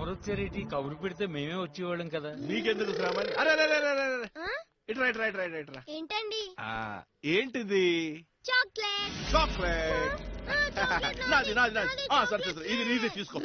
ఎవరు వచ్చారేటి కబురు పెడితే మేమే వచ్చేవాళ్ళం కదా నీకెందుకు శ్రమ అని? అరే అరే, అరే, అరే, అరే, అరే. ఇట్రా ఇట్రా ఇట్రా ఇట్రా ఇట్రా ఏంటండి ఆ, ఏంటిది చాక్లెట్ చాక్లెట్ నాది నాది నాది ఆ, సరే సరే సరే. ఇది నీది తీసుకో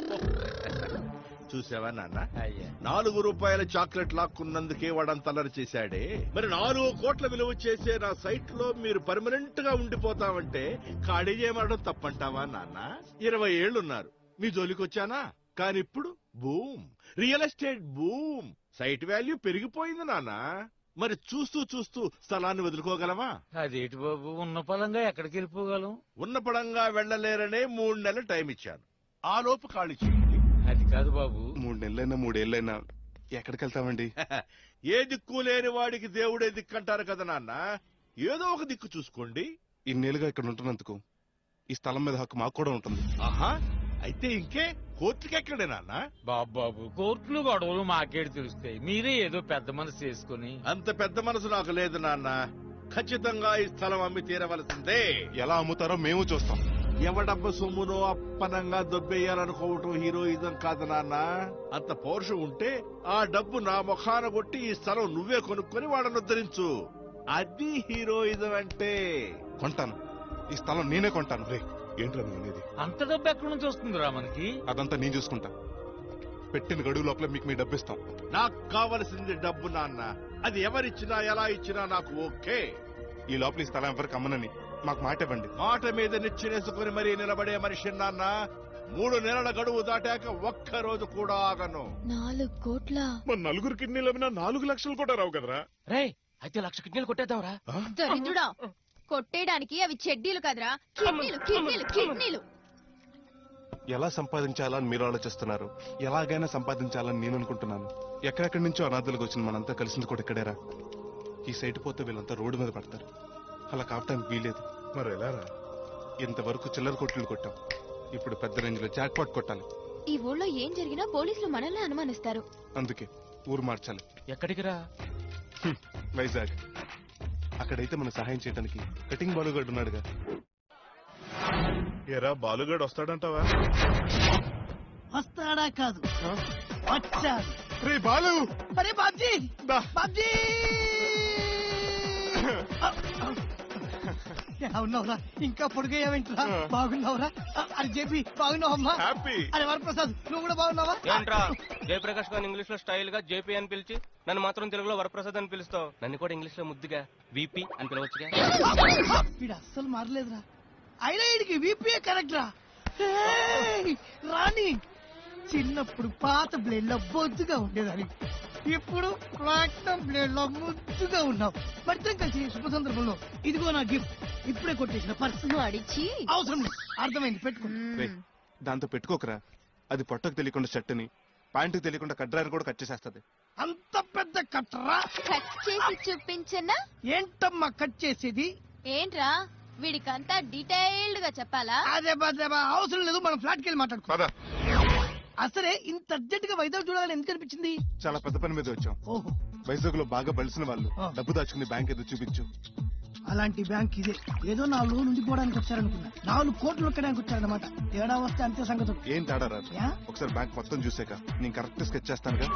చూసావా నాన్న అయ్యా నాలుగు రూపాయల చాక్లెట్ లాక్కున్నందుకే వాడంత అల్లరి చేశాడే మరి నాలుగు కోట్ల విలువ చేసే నా సైట్ లో మీరు పర్మనెంట్ గా ఉండిపోతామంటే ఖాళీ చేయమనడం తప్పంటావా నాన్న ఇరవై ఏళ్లున్నారు మీ జోలికొచ్చానా కానీ ఇప్పుడు boom real estate boom site value పెరిగిపోయింది నాన్న మరి చూస్తూ చూస్తూ స్థలాన్ని వదులుకోగలమా అదేటి బాబు ఉన్న పలంగా ఎక్కడికి వెళ్ళిపోగలం ఉన్న పడంగా వెళ్లలేరనే మూడు నెలలు టైం ఇచ్చాను ఆ లోపు ఖాళీ చేయండి అది కాదు బాబు మూడు నెలలైనా మూడేళ్ళైనా ఎక్కడికి వెళ్తామండి ఏ దిక్కు లేని వాడికి దేవుడే దిక్కంటారు కదా నాన్న ఏదో ఒక దిక్కు చూసుకోండి ఇన్నేళ్ళుగా ఇక్కడ ఉంటున్నందుకు ఈ స్థలం మీద హక్కు మాకు కూడా ఉంటుంది ఆహా అయితే ఇంకే కోర్టుకెక్కడే నాన్న బాబు బాబు కోర్టులు గొడవలు మాకేడు తెలుస్తాయి మీరే ఏదో పెద్ద మనసు చేసుకుని అంత పెద్ద మనసు నాకు లేదు నాన్న ఖచ్చితంగా ఈ స్థలం అమ్మి తీరవలసిందే ఎలా అమ్ముతారో మేము చూస్తాం ఎవడబ్బ సొమ్మునో అప్పనంగా దొబ్బేయాలనుకోవటం హీరోయిజం కాదు నాన్న అంత పౌరుషం ఉంటే ఆ డబ్బు నా ముఖాన కొట్టి ఈ స్థలం నువ్వే కొనుక్కొని వాళ్ళని ఉద్ధరించు అది హీరోయిజం అంటే కొంటాను ఈ స్థలం నేనే కొంటాను రే ఏంట్రా నువ్వు అనేది అంత డబ్బు ఎక్కడి నుంచి వస్తుందిరా మనకి అదంతా నేను చూసుకుంటా పెట్టిన గడువు లోపల మీకు మీ డబ్బు ఇస్తాం నాకు కావలసింది డబ్బు నాన్న అది ఎవరిచ్చినా ఎలా ఇచ్చినా నాకు ఓకే ఈ లోపల ఈ స్థలం ఎవరికి అమ్మనని మాకు మాట ఇవ్వండి మాట మీద నిచ్చినేసుకుని మరీ నిలబడే మనిషి నాన్న మూడు నెలల గడువు దాటాక ఒక్క రోజు కూడా ఆగను నాలుగు కోట్ల మన నలుగురు కిడ్నీలు అమ్మినా నాలుగు లక్షలు కూడా రావు కదరా రే అయితే లక్ష కిడ్నీలు కొట్టేద్దాంరా దరిద్రుడా కొట్టేయడానికి అవి చెడ్డీలు కదరా కిడ్నీలు కిడ్నీలు కిడ్నీలు ఎలా సంపాదించాలని మీరు ఆలోచిస్తున్నారు ఎలాగైనా సంపాదించాలని నేను అనుకుంటున్నాను ఎక్కడెక్కడి నుంచో అనాథులకు వచ్చిన మనంతా కలిసింది కూడా ఇక్కడేరా ఈ సైట్ పోతే వీళ్ళంతా రోడ్డు మీద పడతారు అలా కావటానికి వీలేదు మరి ఎలా ఇంతవరకు చిల్లర కొట్లు కొట్టాం ఇప్పుడు పెద్ద రేంజ్ లో జాక్ పాట్ కొట్టాలి ఈ ఊళ్ళో ఏం జరిగినా పోలీసులు మనల్ని అనుమానిస్తారు అందుకే ఊరు మార్చాలి ఎక్కడికి రా వైజాగ్ అక్కడైతే మన సహాయం చేయడానికి కటింగ్ బాలుగాడు ఉన్నాడుగా ఎరా బాలుగాడు వస్తాడంటావా వస్తాడా కాదు వచ్చాడు రే బాలు అరే బాబ్జీ దా. బాబ్జీ ఎలా ఉన్నావురా ఇంకా పొడిగయ్యావేంట్రా బాగున్నావురా అరే జేపీ బాగున్నావమ్మా హ్యాపీ అరే వరప్రసాద్ నువ్వు కూడా బాగున్నావా ఏంట్రా జయప్రకాష్ గారిని ఇంగ్లీష్ లో స్టైల్ గా జేపీ అని పిలిచి నన్ను మాత్రం తెలుగులో వరప్రసాద్ అని పిలుస్తావు నన్ను కూడా ఇంగ్లీష్ లో ముద్దుగా విపి అని పిలవచ్చుగా వీడు అస్సలు మారలేదురా అయినా వీడికి వీపీఏ కరెక్ట్ రా ఏయ్, రాణి చిన్నప్పుడు పాత బ్లేడ్ లో బొద్దుగా ఉండేదాన్ని ఇప్పుడు ప్లాటినం బ్లేడ్ లో ముద్దుగా ఉన్నావు మరిద్దరం కలిసి ఈ శుభ సందర్భంలో ఇదిగో నా గిఫ్ట్ ఇప్పుడే కొట్టేసిన పర్సు అడిచి అవసరం లేదు అర్థమైంది పెట్టుకో రే దాంతో పెట్టుకోకరా అది పొట్టకు తెలియకుండా షర్టుని ప్యాంటుకు తెలియకుండా కడ్రాయని కూడా కట్ చేసేస్తది అంత పెద్ద కట్టరా కట్ చేసి చూపించనా ఏంటమ్మా కట్ చేసేది ఏంట్రా వీడికంతా డీటెయిల్డ్ గా చెప్పాలా అదే బదే బా, అవసరం లేదు మనం ఫ్లాట్ కి వెళ్ళి మాట్లాడుకో పద అసలే ఇంత అర్జెంట్ గా వైజాగ్ చూడాలని ఎందుకు అనిపించింది చాలా పెద్ద పని మీద వచ్చాం ఓహో వైజాగ్ లో బాగా బలిసిన వాళ్ళు ఆ. డబ్బు దాచుకుని బ్యాంక్ ఏదో చూపించు అలాంటి బ్యాంక్ ఇదే ఏదో నాలుగు రోజులు ఉండిపోవడానికి వచ్చారనుకున్నా నాలుగు కోట్లు ఎక్కడానికి వచ్చారనమాట తేడా వస్తే అంతే సంగతులు ఏం తేడా రాదు యా? ఒకసారి బ్యాంక్ మొత్తం చూసాక నేను కరెక్ట్ స్కెచ్ చేస్తానుగా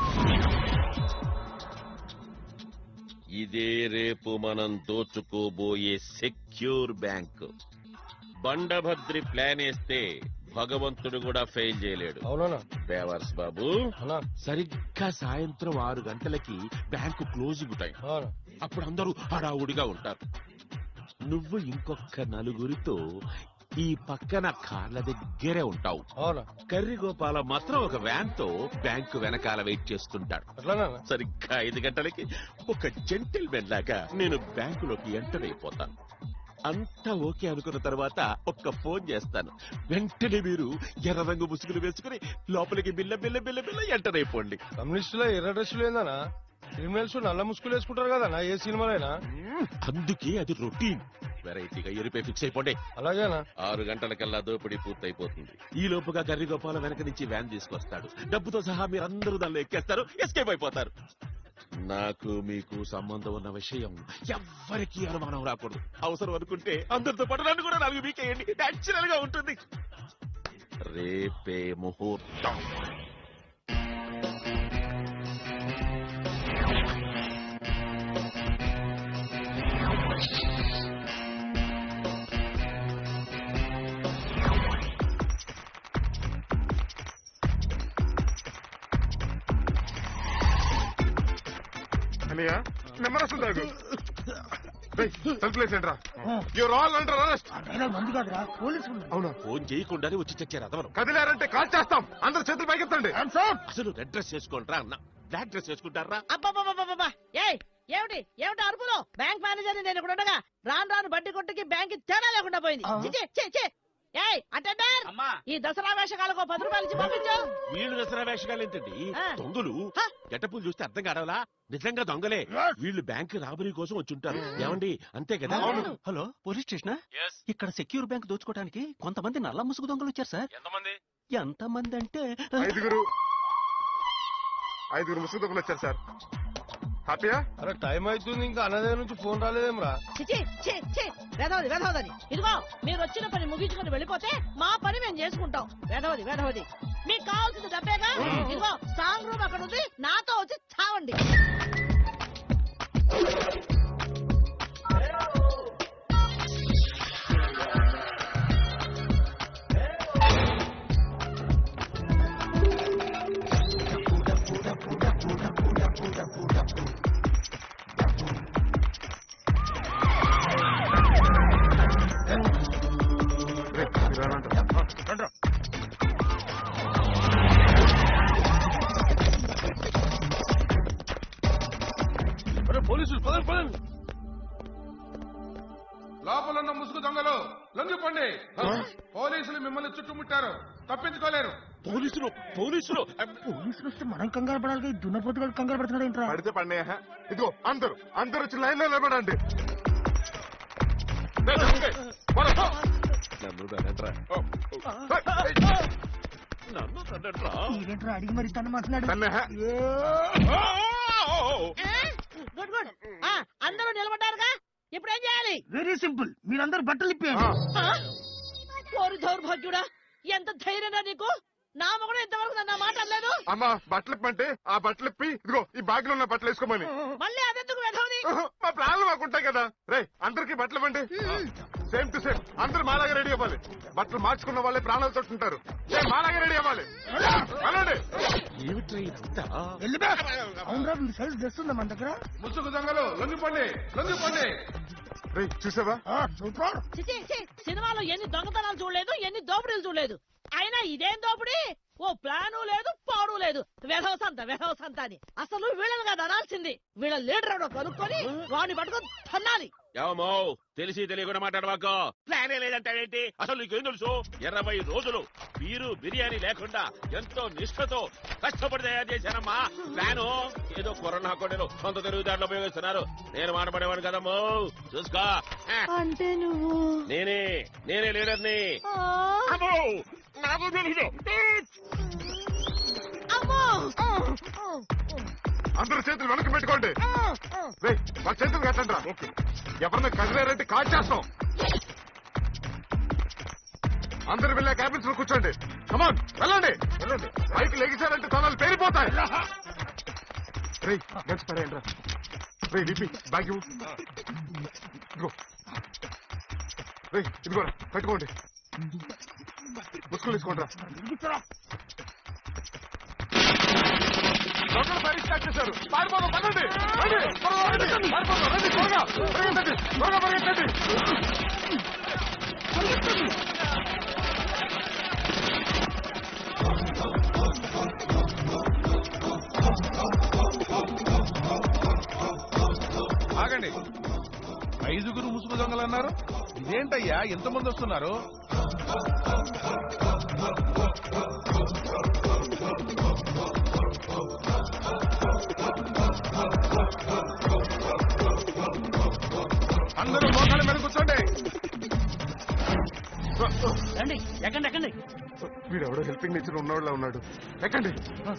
ఇదే రేపు మనం దోచుకోబోయే సెక్యూర్ బ్యాంక్ బండభద్రి ప్లాన్ వేస్తే భగవంతుడు కూడా ఫెయిల్ చేయలేడు అవునా బేవర్స్ బాబు అవునా సరిగ్గా సాయంత్రం ఆరు గంటలకి బ్యాంకు క్లోజింగ్ టైం అప్పుడు అందరూ హడావుడిగా ఉంటారు నువ్వు ఇంకొక నలుగురితో ఈ పక్కన కార్ల దగ్గరే ఉంటావు అవునా కర్రి గోపాల మాత్రం ఒక వ్యాన్ తో బ్యాంకు వెనకాల వెయిట్ చేస్తుంటాడు అట్లానా సరిగ్గా ఐదు గంటలకి ఒక జెంటిల్మెన్ లాగా నేను బ్యాంకులోకి ఎంటర్ అయిపోతాను అంతా ఓకే అనుకున్న తర్వాత ఒక్క ఫోన్ చేస్తాను వెంటనే మీరు ఎర్ర రంగు ముసుగులు వేసుకుని లోపలికి బిల్ల బిల్ల బిల్ల బిల్ల ఎంటర్ అయిపోండి కమ్యూనిస్టులో ఎర్ర డ్రెస్సులు ఏందనా క్రిమినల్స్ నల్ల ముసుగులు వేసుకుంటారు కదా ఏ సినిమాలైనా అందుకే అది రొటీన్ వెరైటీగా ఎరిపై ఫిక్స్ అయిపోండి అలాగేనా ఆరు గంటలకల్లా దోపిడీ పూర్తయిపోతుంది ఈ లోపుగా కర్రి గోపాల వెనక నుంచి వ్యాన్ తీసుకొస్తాడు డబ్బుతో సహా మీరందరూ దానిలో ఎక్కేస్తారు ఎస్కేప్ అయిపోతారు నాకు మీకు సంబంధం ఉన్న విషయం ఎవ్వరికీ అనుమానం రాకూడదు అవసరం అనుకుంటే అందరితో పాటు నన్ను కూడా నాలుగు మీకేయండి న్యాచురల్ గా ఉంటుంది రేపే ముహూర్తం అన్నయ్య నిమ్మరసం తాగు తలుపులేసండి రా యువర్ ఆల్ అండర్ అరెస్ట్ మంది కాదురా పోలీసులు అవునా ఫోన్ చేయకుండానే వచ్చి చచ్చారు అదవరం కదిలారంటే కాల్ చేస్తాం అందరు చేతులు పైకెత్తండి అసలు రెడ్ డ్రెస్ వేసుకోండి రా అన్న బ్లాక్ డ్రెస్ వేసుకుంటారా అబ్బబ్బబ్బబ్బబ్బా! ఏయ్ ఏమిటి ఏమిటి అరుపులు బ్యాంక్ మేనేజర్ నేను ఇక్కడ ఉండగా రాను రాను బడ్డీ కొట్టుకి బ్యాంక్ తేడా లేకుండా పోయింది ఆ. చి, చి, చి, చి. ఏయ్ అటెండర్ ఈ దసరా వేషకాలకు పది రూపాయలు ఇచ్చి పంపించు వీళ్ళు దసరా వేషగాలు ఏంటండి ఆ. దొంగలు హ. గెటప్పులు చూస్తే అర్థం కాడవలా నిజంగా దొంగలే వీళ్ళు బ్యాంక్ రాబరీ కోసం వచ్చి ఉంటారు ఏమండి అంతే కదా హలో పోలీస్ స్టేషనా ఇక్కడ సెక్యూర్ బ్యాంక్ దోచుకోవడానికి కొంతమంది నల్ల ముసుగు దొంగలు వచ్చారు సార్ ఎంతమంది ఎంతమంది అంటే ఐదుగురు ఐదుగురు ముసుగు దొంగలు వచ్చారు సార్ హ్యాపీయా అరే టైం అవుతుంది ఇంకా అన్నదే నుంచి ఫోన్ రాలేదేమ్రా చిచి చి చి వేధవది వేధవదని ఇదిగో మీరు వచ్చిన పని ముగించుకొని వెళ్ళిపోతే మా పని మేము చేసుకుంటాం వేధవది వేధవది మీకు కావాల్సింది డబ్బేగా ఇదిగో స్ట్రాంగ్ రూమ్ అక్కడ ఉంది నాతో వచ్చి చావండి అరే పోలీసులు పదండి పదండి లోపల ఉన్న ముసుగు దొంగలు లొంగిపోండి పోలీసులు మిమ్మల్ని చుట్టుముట్టారు తప్పించుకోలేరు పోలీసులు పోలీసులు పోలీసులు వస్తే మనం కంగారు పడాలి దున్నపోతు గారు కంగారు పడుతున్నాడు ఏంట్రా పడితే పడినాయా ఇదిగో అందరు అందరు వచ్చి లైన్ లో నిలబడండి నన్ను తనంట్రా నన్ను తనంట్రా ఏంట్రా అడిగి మరి తను మాట్లాడు గుడ్ గుడ్ ఆ, అందరూ నిలబడ్డారుగా ఇప్పుడు ఏం చేయాలి వెరీ సింపుల్ మీరందరూ బట్టలు ఇప్పేయండి ఆ? ఓరి దౌర్భాగ్యుడా ఎంత ధైర్యనా నీకు నా మొగుడు ఇంతవరకు నన్ను ఆ మాట అనలేదు అమ్మా బట్టలు ఇప్పంటే ఆ బట్టలు ఇప్పి ఇదిగో ఈ బ్యాగ్ లో ఉన్న బట్టలు వేసుకోమని మళ్ళీ అదెందుకు వెధవది మా ప్లాన్లు మాకు ఉంటాయి కదా రే అందరికి బట్టలు ఇవ్వండి సేమ్ టు సేమ్ అందరు మాలాగా రెడీ అవ్వాలి బట్టలు మార్చుకున్న వాళ్ళే ప్రాణాలతో ఉంటారు ఏ, మాలాగా రెడీ అవ్వాలి వెళ్ళండి ఏమిట్రా ఇదంతా వెళ్ళిపో అవునరా వీడి సైజ్ డ్రెస్ ఉందా మన దగ్గర ముసుగు దొంగలు లొంగిపోండి లొంగిపోండి రే చూసావా సూపర్ చిచి చి సినిమాలో ఎన్ని దొంగతనాలు చూడలేదు ఎన్ని దోపిడీలు చూడలేదు అయినా ఇదేం దోపిడీ ఓ ప్లాను లేదు పాడు లేదు వెధవ సంత వెధవ సంత అని అసలు వీళ్ళని కాదు అనాల్సింది వీళ్ళ లీడర్ ఎవడో కనుక్కొని వాడిని పట్టుకొని తన్నాలి ఏమో తెలిసి తెలియకుండా మాట్లాడవాకో ప్లానే లేదంటాడేంటి అసలు నీకేం తెలుసు ఇరవై రోజులు బీరు బిర్యానీ లేకుండా ఎంతో నిష్ఠతో కష్టపడి తయారు చేశానమ్మా ప్లాను ఏదో కరోనా కొండలు సొంత తిరుగుదారులు ఉపయోగిస్తున్నారు నేను మాటపడేవాడు కదమ్మో చూసుకో ఆ, అంటే నువ్వు నేనే నేనే లీడర్ని అమ్మో నాకు తెలీదు అమ్మో అందరు చేతులు వెనక్కి పెట్టుకోండి రే మా చేతులు కట్టండి రా ఎవరన్నా కదిలేరంటే కాల్ చేస్తాం అందరు వెళ్ళే క్యాబిన్స్ లో కూర్చోండి కమాన్ వెళ్ళండి వెళ్ళండి పైకి లెగిసారంటే తనాలు పేరిపోతాయి రే గడిచి పడేయండి రా రే డిపి బ్యాగ్ ఇవ్వు ఇదిగో రే ఇదిగో రా, పెట్టుకోండి ముసుగులు తీసుకోండి రా దొంగలు ఫైరింగ్ స్టార్ట్ చేశారు పారిపోదాం పదండి రండి త్వరగా రండి పారిపోదాం రండి త్వరగా పరిగెత్తండి త్వరగా పరిగెత్తండి ఆగండి ఐదుగురు ముసుగు దొంగలు అన్నారు ఇదేంటయ్యా ఎంతమంది వస్తున్నారు అందరూ మోకాళ్ళ మీద కూర్చోండి రండి ఎక్కండి ఎక్కండి వీడు ఎవడో హెల్పింగ్ నేచర్ ఉన్నవాళ్ళ ఉన్నాడు ఎక్కండి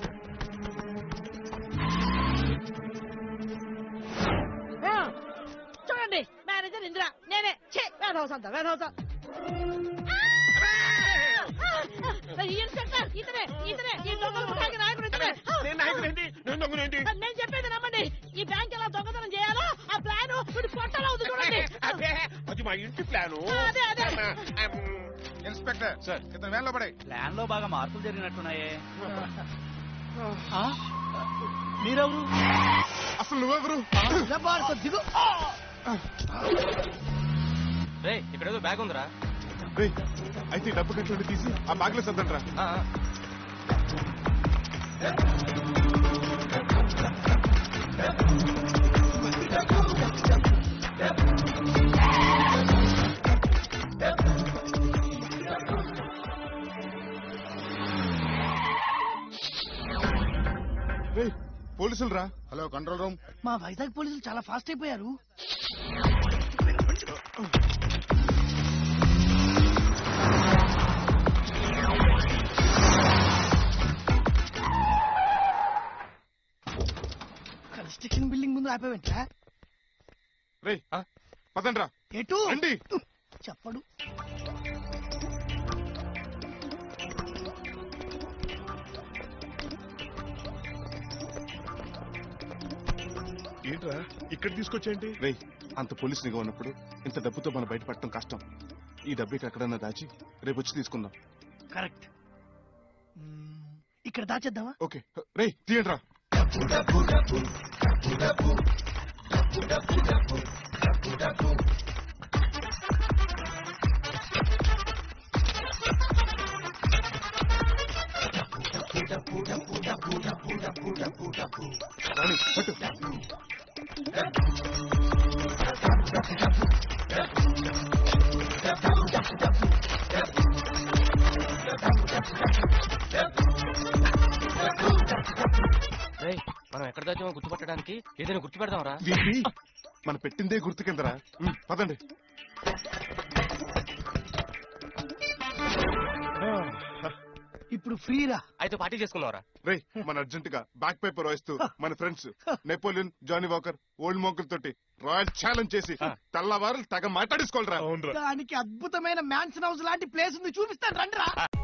ఆ, చూడండి మేనేజర్ ఇందిరా నేనే ఛే వేధవ సంత వేధవ సంత ఇన్స్పెక్టర్ ఇతనే ఇతనే ఈ దొంగల ముఠాకి నాయకుడు ఇతనే నేను నాయకుడేంటి నేను దొంగనేంటి నేను చెప్పేది నమ్మండి ఈ బ్యాంక్ ఎలా దొంగతనం చేయాలో ఆ ప్లాన్ వీడి పొట్టలో ఉంది చూడండి అబ్బే, అది మా ఇంటి ప్లాను అదే, అదే. ఇన్స్పెక్టర్ సార్ ఇతను వేళ్ళ పడే ప్లాన్ లో బాగా మార్పులు జరిగినట్టున్నాయే మీరెవరు అసలు నువ్వెవరు భారత దిగు రే ఇక్కడ ఏదో బ్యాగ్ ఉందిరా రేయ్, అయితే ఈ డబ్బు కట్టి తీసి ఆ బ్యాగ్ లో సర్దండ్రా ఆ, ఆ. రేయ్, పోలీసులు రా హలో కంట్రోల్ రూమ్ మా వైజాగ్ పోలీసులు చాలా ఫాస్ట్ అయిపోయారు కన్స్ట్రక్షన్ బిల్డింగ్ ముందు ఆపేవంటా రే పదండ్రా ఎటు రండి చెప్పడు ఏంట్రా ఇక్కడ తీసుకొచ్చేయండి రేయ్ అంత పోలీస్ నిఘా ఉన్నప్పుడు ఇంత డబ్బుతో మనం బయటపడటం కష్టం ఈ డబ్బు ఇక్కడ ఎక్కడన్నా దాచి రేపు వచ్చి తీసుకుందాం కరెక్ట్ ఇక్కడ దాచేద్దామా ఓకే రే తీయండిరా రాణి, పట్టు. రేయ్ మనం ఎక్కడ దాచామో గుర్తుపట్టడానికి ఏదైనా గుర్తు పెడదాంరా వీపీ, మన పెట్టిందే గుర్తు కిందరా ఉమ్, పదండి ఇప్పుడు ఫ్రీరా అయితే పార్టీ చేసుకుందాంరా రే మన అర్జెంట్ గా బ్యాక్ పేపర్ వాయిస్తూ మన friends Napoleon Johnnie Walker old మోకర్ తోటి రాయల్ ఛాలెంజ్ చేసి తెల్లవారు తెగ మాట్లాడేసుకోవాలరా దానికి అద్భుతమైన మ్యాన్సన్ హౌస్ లాంటి ప్లేస్ ఉంది చూపిస్తాను రండిరా